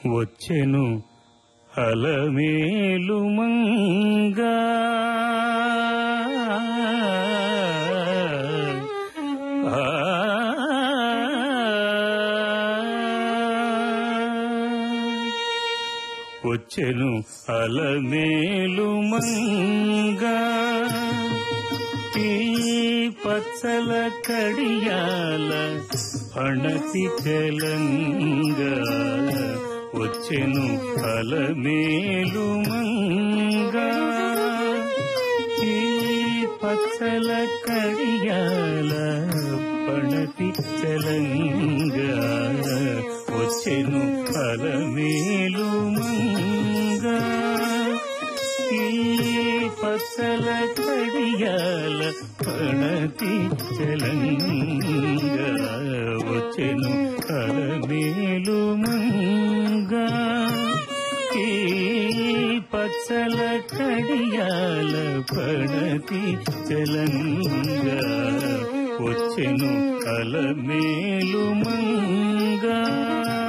వచ్చెను అలమేలు మంగా ఆ వచ్చెను అలమేలు మంగా ఈ పచ్చల కడియాల పణతి చలంగా వచ్చెను అలమేలు మంగా ఈ పచ్చల కడియాల పణతి చలంగా వచ్చెను అలమేలు మంగా ఈ పచ్చల కడియాల పణతి చలంగా వచ్చెను అలమేలు మంగా ఈ పచ్చల కడియాల పణతి చలంగా వచ్చెను అలమేలు మంగా